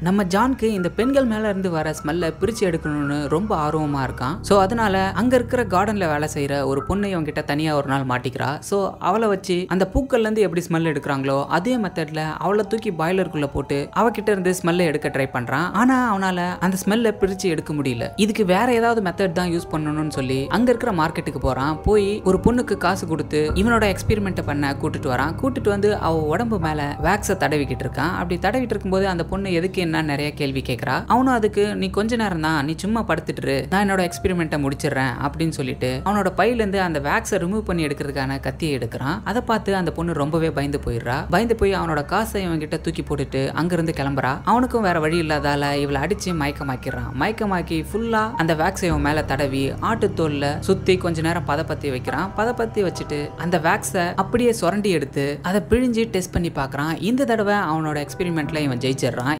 நம்ம ஜான்க்கு இந்த பெண்கள் மேல இருந்து வர ஸ்மெல்ல பிரிச்சு எடுக்கணும்னு ரொம்ப ஆர்வமா இருக்கான் ஸோ அதனால அங்க இருக்கிற கார்டன்ல வேலை செய்யற ஒரு பொண்ணு இவன் கிட்ட தனியா ஒரு நாள் மாட்டிக்கிறா ஸோ அவளை வச்சு அந்த பூக்கள்ல இருந்து எப்படி ஸ்மெல் எடுக்கிறாங்களோ அதே மெத்தட்ல அவளை தூக்கி பாய்லருக்குள்ள போட்டு அவகிட்ட இருந்து ஸ்மெல்ல எடுக்க ட்ரை பண்றான் ஆனா அவனால அந்த ஸ்மெல்ல பிரிச்சு எடுக்க முடியல இதுக்கு வேற ஏதாவது மெத்தட் தான் யூஸ் பண்ணணும்னு சொல்லி அங்க இருக்கிற மார்க்கெட்டுக்கு போறான் போய் ஒரு பொண்ணுக்கு காசு கொடுத்து இவனோட எக்ஸ்பெரிமெண்ட் பண்ண கூட்டிட்டு வரான் கூட்டிட்டு வந்து அவ உடம்பு மேல வேக்ஸை தடவிக்கிட்டு இருக்கான் அப்படி தடவிட்டு இருக்கும்போது அந்த பொண்ணு எதுக்கு என்ன நிறைய கேள்வி கேட்கறா அவனும் அதுக்கு நீ கொஞ்ச நேரம் தான் நீ சும்மா படுத்துட்டு இரு. நான் என்னோட எக்ஸ்பெரிமெண்ட்டை முடிச்சிடுறேன் அப்படின்னு சொல்லிட்டு அவனோட பையில இருந்து அந்த வேக்ஸை ரிமூவ் பண்ணி எடுக்கிறதுக்கான கத்தியை எடுக்கிறான் அதை பார்த்து அந்த பொண்ணு ரொம்பவே பயந்து போயிடுறா பயந்து போய் அவனோட காசை இவன் கிட்ட தூக்கி போட்டுட்டு அங்கிருந்து கிளம்புறா அவனுக்கும் வேற வழி இல்லாதால இவளை அடிச்சு மயக்கமாக்கிறான் மயக்கமாக்கி ஃபுல்லா அந்த வேக்ஸை இவன் மேல தடவி ஆட்டுத்தோல்ல சுத்தி கொஞ்ச நேரம் பதப்பத்தி வைக்கிறான் பதப்பத்தி வச்சுட்டு அந்த வேக்ஸை அப்படியே சுரண்டி எடுத்து அதை பிழிஞ்சு டெஸ்ட் பண்ணி பார்க்கறான் இந்த தடவை அவனோட எக்ஸ்பெரிமெண்ட்ல இவன் ஜெயிச்சிடுறான்